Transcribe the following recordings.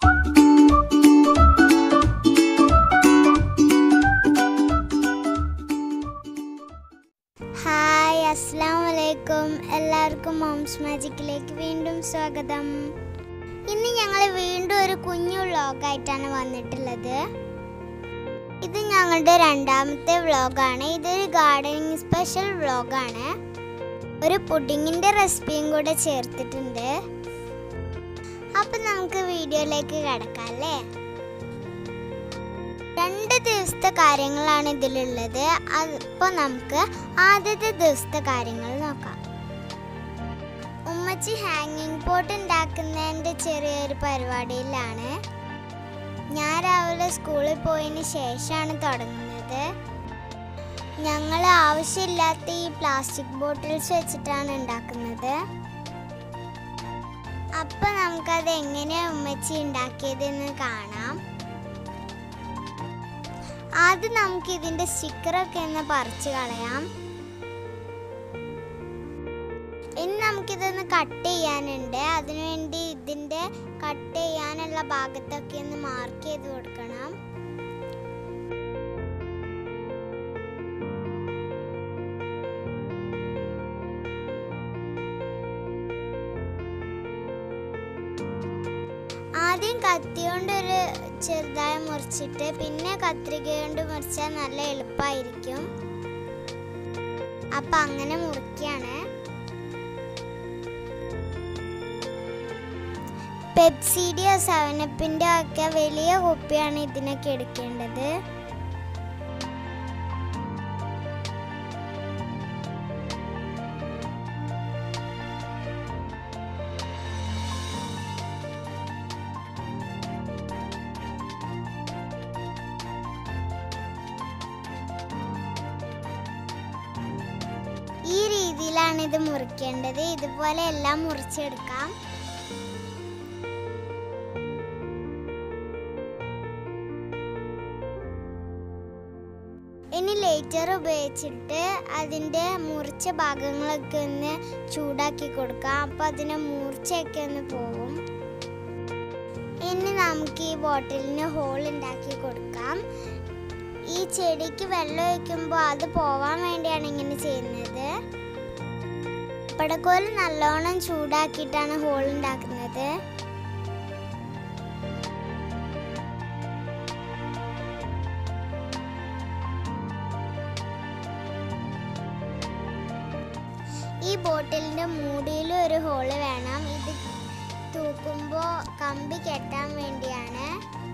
hi അസ്സാം വലൈക്കും എല്ലാവർക്കും മോംസ് മാജിക്കിലേക്ക് വീണ്ടും സ്വാഗതം ഇന്ന് ഞങ്ങൾ വീണ്ടും ഒരു കുഞ്ഞു വ്ളോഗായിട്ടാണ് വന്നിട്ടുള്ളത് ഇത് ഞങ്ങളുടെ രണ്ടാമത്തെ വ്ളോഗാണ് ഇതൊരു ഗാർഡനിങ് സ്പെഷ്യൽ വ്ളോഗാണ് ഒരു പുഡിങ്ങിൻ്റെ റെസിപ്പിയും കൂടെ ചേർത്തിട്ടുണ്ട് അപ്പം നമുക്ക് വീഡിയോയിലേക്ക് കിടക്കാം അല്ലേ രണ്ട് ദിവസത്തെ കാര്യങ്ങളാണ് ഇതിലുള്ളത് അപ്പോൾ നമുക്ക് ആദ്യത്തെ ദിവസത്തെ കാര്യങ്ങൾ നോക്കാം ഉമ്മച്ചി ഹാങ്ങിങ് പോട്ട് ഉണ്ടാക്കുന്നതിൻ്റെ ചെറിയൊരു പരിപാടിയിലാണ് ഞാൻ രാവിലെ സ്കൂളിൽ പോയതിന് ശേഷമാണ് തുടങ്ങുന്നത് ഞങ്ങൾ ആവശ്യമില്ലാത്ത ഈ പ്ലാസ്റ്റിക് ബോട്ടിൽസ് വെച്ചിട്ടാണ് ഉണ്ടാക്കുന്നത് അപ്പം നമുക്കത് എങ്ങനെയാണ് ഉമ്മച്ചി ഉണ്ടാക്കിയതെന്ന് കാണാം ആദ്യം നമുക്ക് ഇതിന്റെ സ്റ്റിക്കറൊക്കെ ഒന്ന് പറിച്ചു കളയാം ഇനി നമുക്കിതൊന്ന് കട്ട് ചെയ്യാനുണ്ട് അതിനുവേണ്ടി ഇതിന്റെ കട്ട് ചെയ്യാനുള്ള ഭാഗത്തൊക്കെ ഒന്ന് മാർക്ക് ചെയ്ത് കൊടുക്കണം ആദ്യം കത്തി കൊണ്ട് ഒരു ചെറുതായി മുറിച്ചിട്ട് പിന്നെ കത്രിക കൊണ്ട് മുറിച്ചാൽ നല്ല എളുപ്പമായിരിക്കും അപ്പൊ അങ്ങനെ മുറിക്കാണ് പെപ്സിഡിയോ സെവനപ്പിൻ്റെ ഒക്കെ വലിയ കുപ്പിയാണ് ഇതിനൊക്കെ എടുക്കേണ്ടത് ഈ രീതിയിലാണ് ഇത് മുറിക്കേണ്ടത് ഇതുപോലെ എല്ലാം മുറിച്ചെടുക്കാം ഇനി ലേറ്റർ ഉപയോഗിച്ചിട്ട് അതിൻ്റെ മുറിച്ച ഭാഗങ്ങളൊക്കെ ഒന്ന് ചൂടാക്കി കൊടുക്കാം അപ്പോൾ അതിൻ്റെ മൂർച്ചയൊക്കെ ഒന്ന് പോകും ഇനി നമുക്ക് ഈ ബോട്ടിലിന് ഹോൾ ഉണ്ടാക്കി കൊടുക്കാം ഈ ചെടിക്ക് വെള്ളം ഒഴിക്കുമ്പോൾ അത് പോവാൻ വേണ്ടിയാണ് ഇങ്ങനെ ചെയ്യുന്നത് പടക്കോല് നല്ലോണം ചൂടാക്കിയിട്ടാണ് ഹോൾ ഉണ്ടാക്കുന്നത് ഈ ബോട്ടിലിന്റെ മൂടിയിൽ ഒരു ഹോള് വേണം ഇത് തൂക്കുമ്പോൾ കമ്പി കെട്ടാൻ വേണ്ടിയാണ്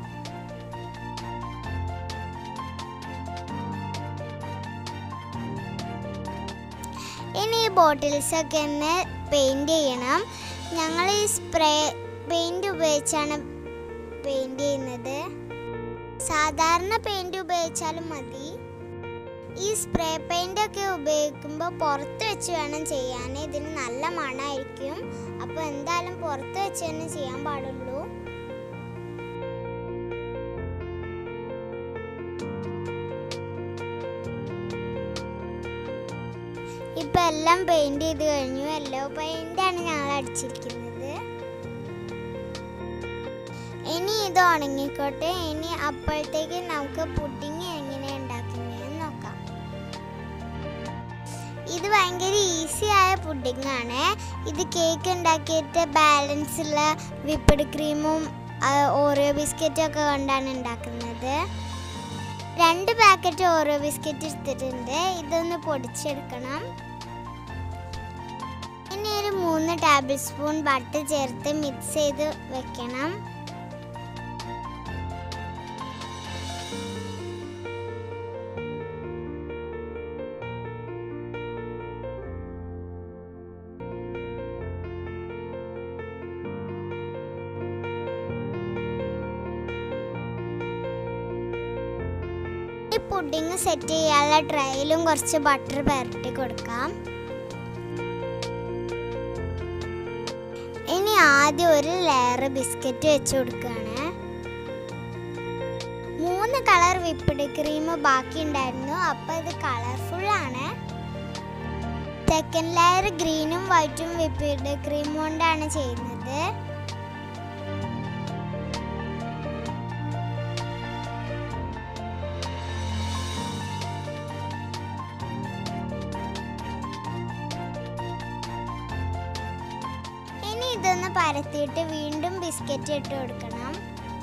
ഇനി ഈ ബോട്ടിൽസ് ഒക്കെ ഒന്ന് പെയിന്റ് ചെയ്യണം ഞങ്ങൾ ഈ സ്പ്രേ പെയിന്റ് ഉപയോഗിച്ചാണ് പെയിന്റ് ചെയ്യുന്നത് സാധാരണ പെയിന്റ് ഉപയോഗിച്ചാലും മതി ഈ സ്പ്രേ പെയിന്റ് ഒക്കെ ഉപയോഗിക്കുമ്പോൾ പുറത്ത് വെച്ച് വേണം ചെയ്യാൻ ഇതിന് നല്ല മണമായിരിക്കും അപ്പോൾ എന്തായാലും പുറത്ത് വെച്ച് തന്നെ ചെയ്യാൻ പാടുള്ളൂ ഇപ്പൊ എല്ലാം പെയിന്റ് ചെയ്ത് കഴിഞ്ഞു യെല്ലോ പെയിന്റ് ആണ് ഞങ്ങൾ അടിച്ചിരിക്കുന്നത് ഇനി ഇത് ഉണങ്ങിക്കോട്ടെ ഇനി അപ്പോഴത്തേക്ക് നമുക്ക് പുഡിങ് എങ്ങനെ ഉണ്ടാക്കുന്നതെന്ന് നോക്കാം ഇത് ഭയങ്കര ഈസി ആയ പുഡിംഗ് ആണ് ഇത് കേക്ക് ഉണ്ടാക്കിയിട്ട് ബാലൻസ് ഉള്ള വിപ്പിഡ് ക്രീമും ഓറിയോ ബിസ്ക്കറ്റും ഒക്കെ കൊണ്ടാണ് ഉണ്ടാക്കുന്നത് രണ്ട് പാക്കറ്റ് ഓറിയോ ബിസ്ക്കറ്റ് എടുത്തിട്ടുണ്ട് ഇതൊന്ന് പൊടിച്ചെടുക്കണം ഇനി ഒരു മൂന്ന് ടേബിൾ സ്പൂൺ ബട്ടർ ചേർത്ത് മിക്സ് ചെയ്ത് വെക്കണം ഈ പുഡിങ് സെറ്റ് ചെയ്യാനുള്ള ട്രേയിലും കുറച്ച് ബട്ടർ പുരട്ടി കൊടുക്കാം ഇനി ആദ്യം ഒരു ലെയർ ബിസ്ക്കറ്റ് വെച്ച് കൊടുക്കുകയാണ് മൂന്ന് കളർ വിപ്പിഡ് ക്രീം ബാക്കി ഉണ്ടായിരുന്നു അപ്പോൾ ഇത് കളർഫുൾ ആണ് സെക്കൻഡ് ലെയർ ഗ്രീനും വൈറ്റും വിപ്പിഡ് ക്രീം കൊണ്ടാണ് ചെയ്യുന്നത് പരത്തിയിട്ട് വീണ്ടും ബിസ്ക്കറ്റ് ഇട്ട് കൊടുക്കണം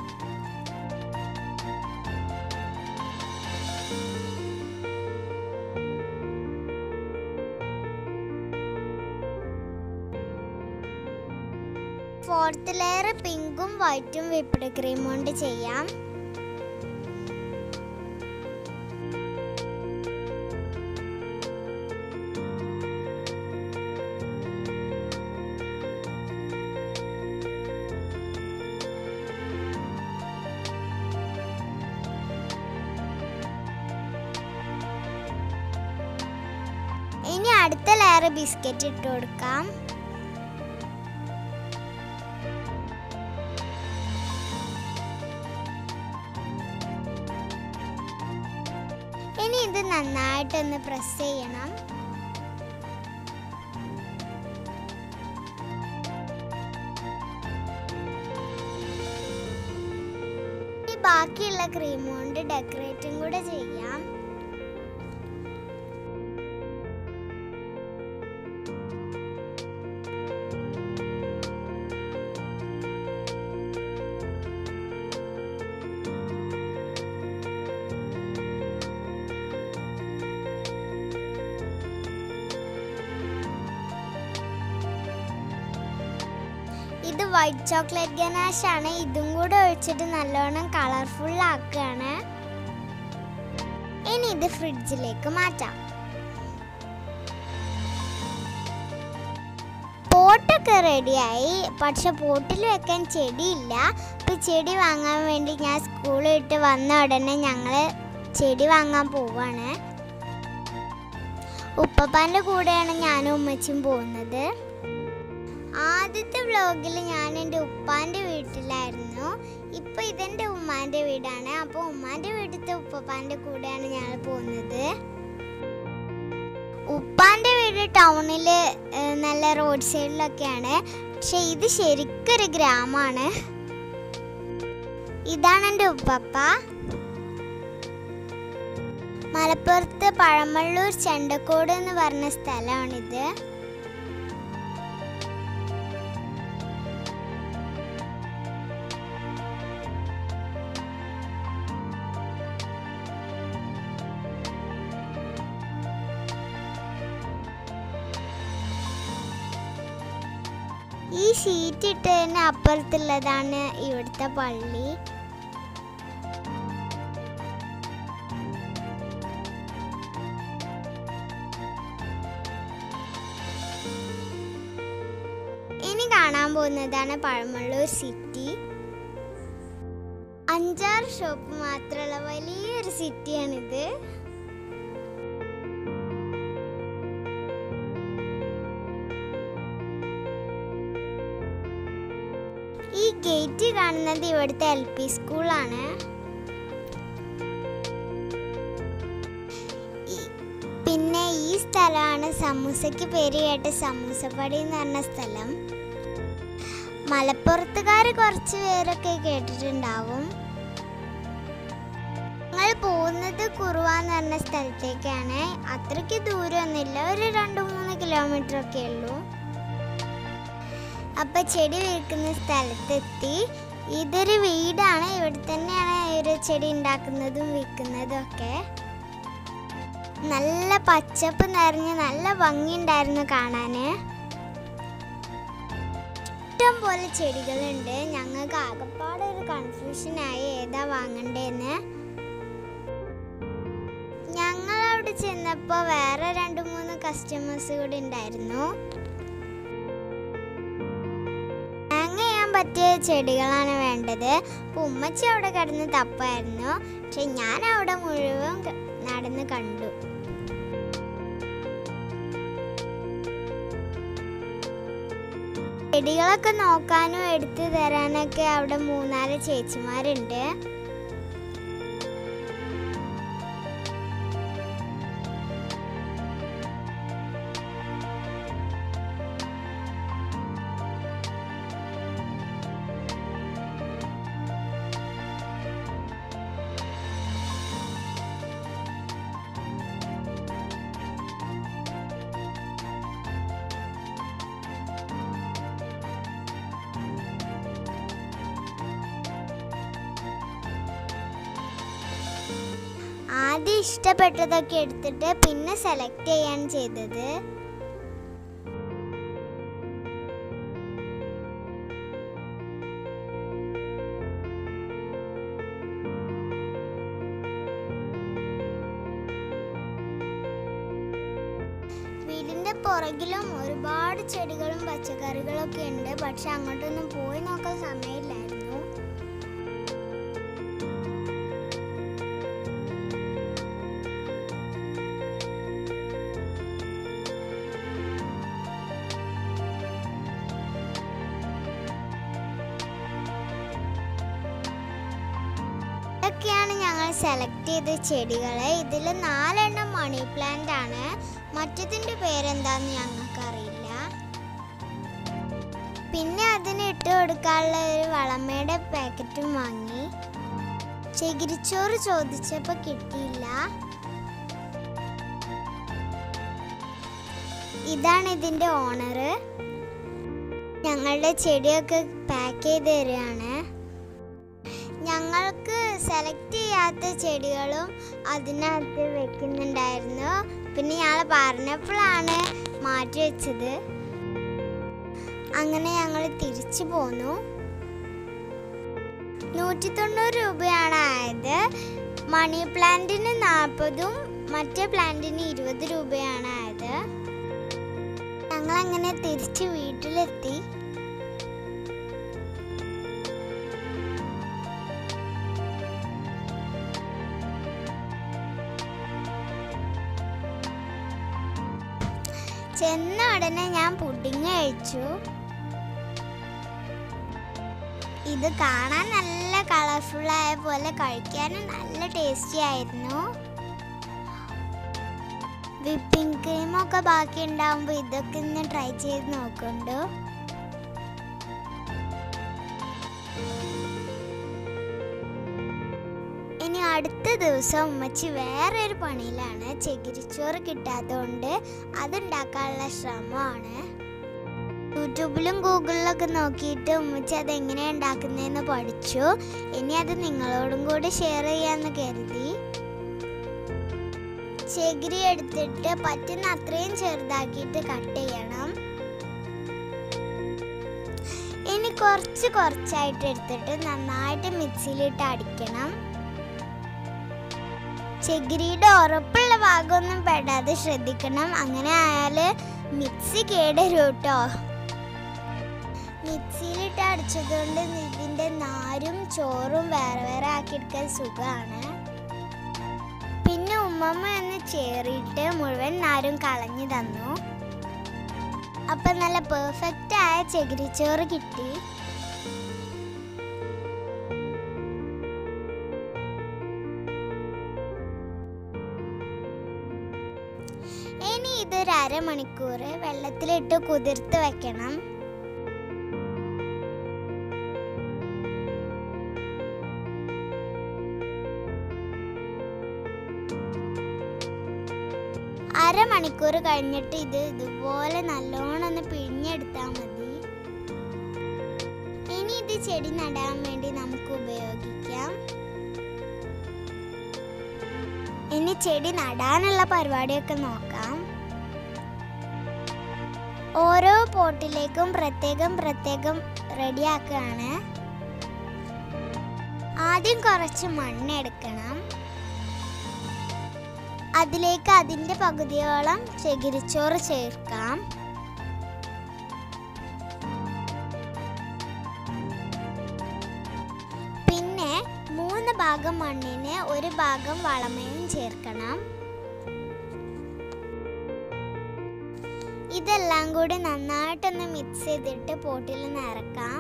ഫോർത്ത് ലെയർ പിങ്കും വൈറ്റും വിപ്പിഡ് ക്രീം കൊണ്ട് ചെയ്യാം ഇനി അടുത്ത ലെയർ ബിസ്ക്കറ്റ് ഇട്ട് കൊടുക്കാം ഇനി ഇത് നന്നായിട്ടൊന്ന് പ്രസ് ചെയ്യണം ഇനി ബാക്കിയുള്ള ക്രീം കൊണ്ട് ഡെക്കറേറ്റും കൂടെ ചെയ്യാം ഇത് വൈറ്റ് ചോക്ലേറ്റ് ഗനാഷ് ആണ് ഇതും കൂടെ ഒഴിച്ചിട്ട് നല്ലോണം കളർഫുൾ ആക്കുകയാണ് ഇനി ഇത് ഫ്രിഡ്ജിലേക്ക് മാറ്റാം പോട്ടൊക്കെ റെഡിയായി പക്ഷെ പോട്ടിൽ വെക്കാൻ ചെടിയില്ല ഇപ്പം ചെടി വാങ്ങാൻ വേണ്ടി ഞാൻ സ്കൂളിൽ വിട്ട് വന്ന ഉടനെ ഞങ്ങൾ ചെടി വാങ്ങാൻ പോവാണ് ഉപ്പപ്പാൻ്റെ കൂടെയാണ് ഞാനും ഉമ്മച്ചും പോകുന്നത് ആദ്യത്തെ വ്ലോഗിൽ ഞാൻ എൻ്റെ ഉപ്പാൻ്റെ വീട്ടിലായിരുന്നു ഇപ്പോൾ ഇതെൻ്റെ ഉമ്മാൻ്റെ വീടാണ് അപ്പോൾ ഉമ്മാൻ്റെ വീട്ടിലത്തെ ഉപ്പപ്പാൻ്റെ കൂടെയാണ് ഞങ്ങൾ പോകുന്നത് ഉപ്പാൻ്റെ വീട് ടൗണിൽ നല്ല റോഡ് സൈഡിലൊക്കെയാണ് പക്ഷെ ഇത് ശരിക്കൊരു ഗ്രാമമാണ് ഇതാണ് എൻ്റെ ഉപ്പപ്പ മലപ്പുറത്ത് പഴമള്ളൂർ ചെണ്ടക്കോട് എന്ന് പറഞ്ഞ സ്ഥലമാണിത് ഈ ഷീറ്റ് ഇട്ടതിന് അപ്പുറത്തുള്ളതാണ് ഇവിടുത്തെ പള്ളി ഇനി കാണാൻ പോകുന്നതാണ് പഴമള്ളൂർ സിറ്റി അഞ്ചാറ് ഷോപ്പ് മാത്രമുള്ള വലിയൊരു സിറ്റിയാണിത് ഈ ഗേറ്റ് കാണുന്നത് ഇവിടുത്തെ എൽ പി സ്കൂളാണ് ഈ- പിന്നെ ഈ സ്ഥലമാണ് സമൂസയ്ക്ക് പേര് കേട്ട സമൂസപ്പടി എന്ന് പറഞ്ഞ സ്ഥലം മലപ്പുറത്തുകാർ കുറച്ച് പേരൊക്കെ കേട്ടിട്ടുണ്ടാവും ഞങ്ങൾ പോകുന്നത് കുറുവ എന്ന് പറഞ്ഞ സ്ഥലത്തേക്കാണ് അത്രയ്ക്ക് ദൂരമൊന്നുമില്ല ഒരു രണ്ട് മൂന്ന് കിലോമീറ്റർ ഒക്കെ ഉള്ളൂ അപ്പൊ ചെടി വിൽക്കുന്ന സ്ഥലത്തെത്തി ഇതൊരു വീടാണ് ഇവിടെ തന്നെയാണ് ഒരു ചെടി ഉണ്ടാക്കുന്നതും വിൽക്കുന്നതും ഒക്കെ നല്ല പച്ചപ്പ് നിറഞ്ഞ് നല്ല ഭംഗിയുണ്ടായിരുന്നു കാണാന് ഇഷ്ടം പോലെ ചെടികളുണ്ട് ഞങ്ങൾക്ക് ആകപ്പാടെ ഒരു കൺഫ്യൂഷനായി ഏതാ വാങ്ങണ്ടേന്ന് ഞങ്ങൾ അവിടെ ചെന്നപ്പോൾ വേറെ രണ്ട് മൂന്ന് കസ്റ്റമേഴ്സ് കൂടി ഉണ്ടായിരുന്നു ഹാങ് ചെയ്യാൻ പറ്റിയ ചെടികളാണ് വേണ്ടത് അപ്പോൾ ഉമ്മച്ചി അവിടെ കിടന്ന് തപ്പായിരുന്നു പക്ഷെ ഞാൻ അവിടെ മുഴുവൻ ക- നടന്ന് കണ്ടു ചെടികളൊക്കെ നോക്കാനും എടുത്തു തരാനൊക്കെ അവിടെ മൂന്നാല് ചേച്ചിമാരുണ്ട് ആദ്യം ഇഷ്ടപ്പെട്ടതൊക്കെ എടുത്തിട്ട് പിന്നെ സെലക്ട് ചെയ്യാണ് ചെയ്തത് വീടിന്റെ പുറകിലും ഒരുപാട് ചെടികളും പച്ചക്കറികളും ഒക്കെ ഉണ്ട് പക്ഷെ അങ്ങോട്ടൊന്നും പോയി നോക്കാൻ സമയമില്ലായിരുന്നു ഇതൊക്കെയാണ് ഞങ്ങൾ സെലക്ട് ചെയ്ത ചെടികൾ ഇതിൽ നാലെണ്ണം മണി പ്ലാന്റ് ആണ് മറ്റതിൻ്റെ പേരെന്താന്ന് ഞങ്ങൾക്കറിയില്ല പിന്നെ അതിന് ഇട്ട് കൊടുക്കാനുള്ള ഒരു വളമയുടെ പാക്കറ്റും വാങ്ങി ചകിരിച്ചോറ് ചോദിച്ചപ്പോൾ കിട്ടിയില്ല ഇതാണ് ഇതിൻ്റെ ഓണർ ഞങ്ങളുടെ ചെടിയൊക്കെ പാക്ക് ചെയ്ത് തരികയാണ് ഞങ്ങൾക്ക് സെലക്ട് ചെയ്യാത്ത ചെടികളും അതിനകത്ത് വെക്കുന്നുണ്ടായിരുന്നു പിന്നെ ഞങ്ങൾ പറഞ്ഞപ്പോഴാണ് മാറ്റി വെച്ചത് അങ്ങനെ ഞങ്ങൾ തിരിച്ചു പോന്നു നൂറ്റി തൊണ്ണൂറ് രൂപയാണ് ആയത് മണി പ്ലാന്റിന് നാൽപ്പതും മറ്റേ പ്ലാന്റിന് ഇരുപത് രൂപയാണ് ആയത് ഞങ്ങൾ അങ്ങനെ തിരിച്ച് വീട്ടിലെത്തി ചെന്ന ഉടനെ ഞാൻ പുഡിങ് കഴിച്ചു ഇത് കാണാൻ നല്ല കളർഫുൾ ആയ പോലെ കഴിക്കാനും നല്ല ടേസ്റ്റി ആയിരുന്നു വിപ്പിംഗ് ക്രീമൊക്കെ ബാക്കി ഉണ്ടാവുമ്പോൾ ഇതൊക്കെ ഒന്ന് ട്രൈ ചെയ്ത് നോക്കുന്നുണ്ട് ഇനി അടുത്ത ദിവസം ഉമ്മച്ചി വേറെ ഒരു പണിയിലാണ് ചകിരിച്ചോറ് കിട്ടാത്തതുകൊണ്ട് അതുണ്ടാക്കാനുള്ള ശ്രമമാണ് യൂട്യൂബിലും ഗൂഗിളിലൊക്കെ നോക്കിയിട്ട് ഉമ്മച്ചി അത് എങ്ങനെയാണ് ഉണ്ടാക്കുന്നതെന്ന് പഠിച്ചു ഇനി അത് നിങ്ങളോടും കൂടി ഷെയർ ചെയ്യാമെന്ന് കരുതി ചകിരി എടുത്തിട്ട് പറ്റുന്ന അത്രയും ചെറുതാക്കിയിട്ട് കട്ട് ചെയ്യണം ഇനി കുറച്ച് കുറച്ചായിട്ട് എടുത്തിട്ട് നന്നായിട്ട് മിക്സിയിലിട്ട് അടിക്കണം ചകിരിയുടെ ഉറപ്പുള്ള ഭാഗമൊന്നും പെടാതെ ശ്രദ്ധിക്കണം അങ്ങനെ ആയാൽ മിക്സി കേടരും കേട്ടോ മിക്സിയിലിട്ട് അടിച്ചതുകൊണ്ട് ഇതിൻ്റെ നാരും ചോറും വേറെ വേറെ ആക്കിയെടുക്കാൻ സുഖമാണ് പിന്നെ ഉമ്മമ്മ ഒന്ന് ചേറിയിട്ട് മുഴുവൻ നാരും കളഞ്ഞു തന്നു അപ്പം നല്ല പെർഫെക്റ്റ് ആയ ചകിരിച്ചോറ് കിട്ടി ഇനി ഇതൊരു അരമണിക്കൂർ വെള്ളത്തിലിട്ട് കുതിർത്ത് വെക്കണം അരമണിക്കൂർ കഴിഞ്ഞിട്ട് ഇത് ഇതുപോലെ നല്ലോണം ഒന്ന് പിഴിഞ്ഞെടുത്താൽ മതി ഇനി ഇത് ചെടി നടാൻ വേണ്ടി നമുക്ക് ഉപയോഗിക്കാം ഇനി ചെടി നടാനുള്ള പരിപാടിയൊക്കെ നോക്കാം ഓരോ പോട്ടിലേക്കും പ്രത്യേകം പ്രത്യേകം റെഡിയാക്കുകയാണ് ആദ്യം കുറച്ച് മണ്ണെടുക്കണം അതിലേക്ക് അതിൻ്റെ പകുതിയോളം ചകിരിച്ചോറ് ചേർക്കാം പിന്നെ മൂന്ന് ഭാഗം മണ്ണിന് ഒരു ഭാഗം വളമയും ചേർക്കണം ഇതെല്ലാം കൂടി നന്നായിട്ടൊന്ന് മിക്സ് ചെയ്തിട്ട് പോട്ടിൽ നിറക്കാം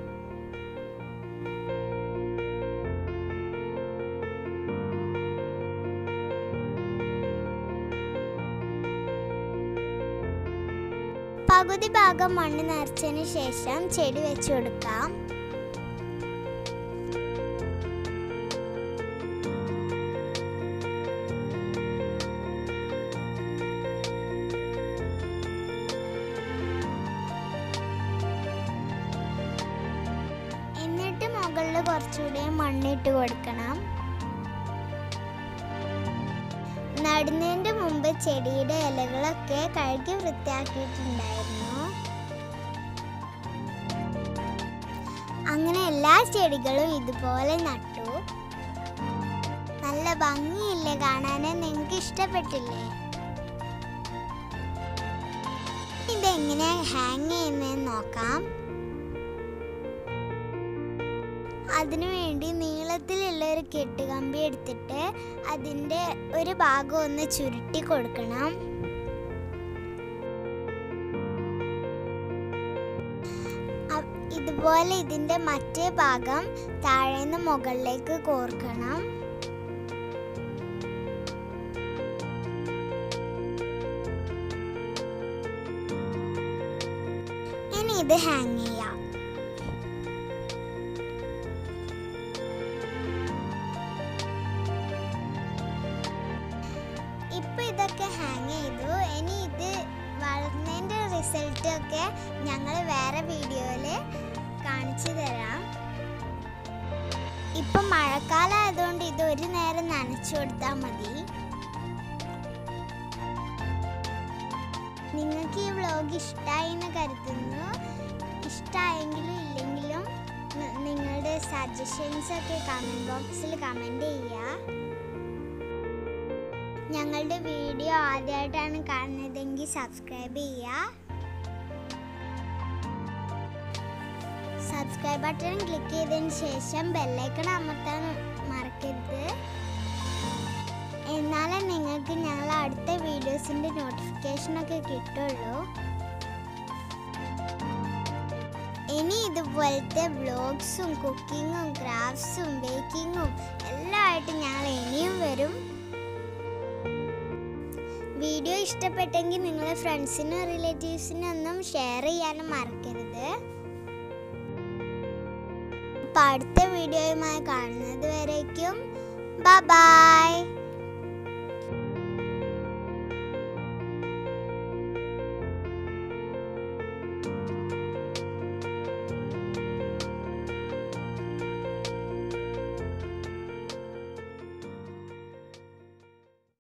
പകുതി ഭാഗം മണ്ണ് നിറച്ചതിന് ശേഷം ചെടി വെച്ചു കൊടുക്കാം എന്നിട്ട് മുകളിൽ കുറച്ചുകൂടി മണ്ണിട്ട് കൊടുക്കണം നടുന്നതിൻ്റെ മുമ്പ് ചെടിയുടെ ഇലകളൊക്കെ കഴുകി വൃത്തിയാക്കിയിട്ടുണ്ടായിരുന്നു അങ്ങനെ എല്ലാ ചെടികളും ഇതുപോലെ നട്ടു നല്ല ഭംഗിയില്ലേ കാണാൻ നിങ്ങൾക്ക് ഇഷ്ടപ്പെട്ടില്ലേ ഇതെങ്ങനെയാ ഹാങ് ചെയ്യുന്നതെന്ന് നോക്കാം അതിനുവേണ്ടി നീളത്തിലുള്ള ഒരു കെട്ടുകമ്പി എടുത്തിട്ട് അതിൻ്റെ ഒരു ഭാഗം ഒന്ന് ചുരുട്ടി കൊടുക്കണം അ- ഇതുപോലെ ഇതിൻ്റെ മറ്റേ ഭാഗം താഴേന്ന് മുകളിലേക്ക് കോർക്കണം ഇനി ഇത് ഹാങ് ചെയ്യാം ഇപ്പൊ ഇതൊക്കെ ഹാങ് ചെയ്തു ഇനി ഇത് വളർന്നതിന്റെ റിസൾട്ട് ഒക്കെ ഞങ്ങൾ വേറെ വീഡിയോയില് കാണിച്ചു തരാം ഇപ്പൊ മഴക്കാലം ആയതുകൊണ്ട് ഇത് ഒരു നേരം നനച്ചു കൊടുത്താൽ മതി നിങ്ങൾക്ക് ഈ വ്ലോഗ് ഇഷ്ടമായി എന്ന് കരുതുന്നു ഇഷ്ടമായെങ്കിലും ഇല്ലെങ്കിലും ന- നിങ്ങളുടെ സജഷൻസ് ഒക്കെ കമൻറ്റ് ബോക്സിൽ കമൻറ്റ് ചെയ്യുക ഞങ്ങളുടെ വീഡിയോ ആദ്യമായിട്ടാണ് കാണുന്നതെങ്കിൽ സബ്സ്ക്രൈബ് ചെയ്യുക സബ്സ്ക്രൈബ് ബട്ടൺ ക്ലിക്ക് ചെയ്തതിന് ശേഷം ബെല്ലൈക്കൺ അമർത്താൻ മറക്കരുത് എന്നാലേ നിങ്ങൾക്ക് ഞങ്ങൾ അടുത്ത വീഡിയോസിൻ്റെ നോട്ടിഫിക്കേഷനൊക്കെ കിട്ടുള്ളൂ ഇനി ഇതുപോലത്തെ വ്ലോഗ്സും കുക്കിങ്ങും ക്രാഫ്റ്റ്സും ബേക്കിങ്ങും എല്ലാം ആയിട്ട് ഞങ്ങൾ ഇനിയും വരും വീഡിയോ ഇഷ്ടപ്പെട്ടെങ്കിൽ നിങ്ങളെ ഫ്രണ്ട്സിനും റിലേറ്റീവ്സിനും ഒന്നും ഷെയർ ചെയ്യാനും മറക്കരുത് അപ്പം അടുത്ത വീഡിയോയുമായി കാണുന്നത് വരേക്കും ബൈ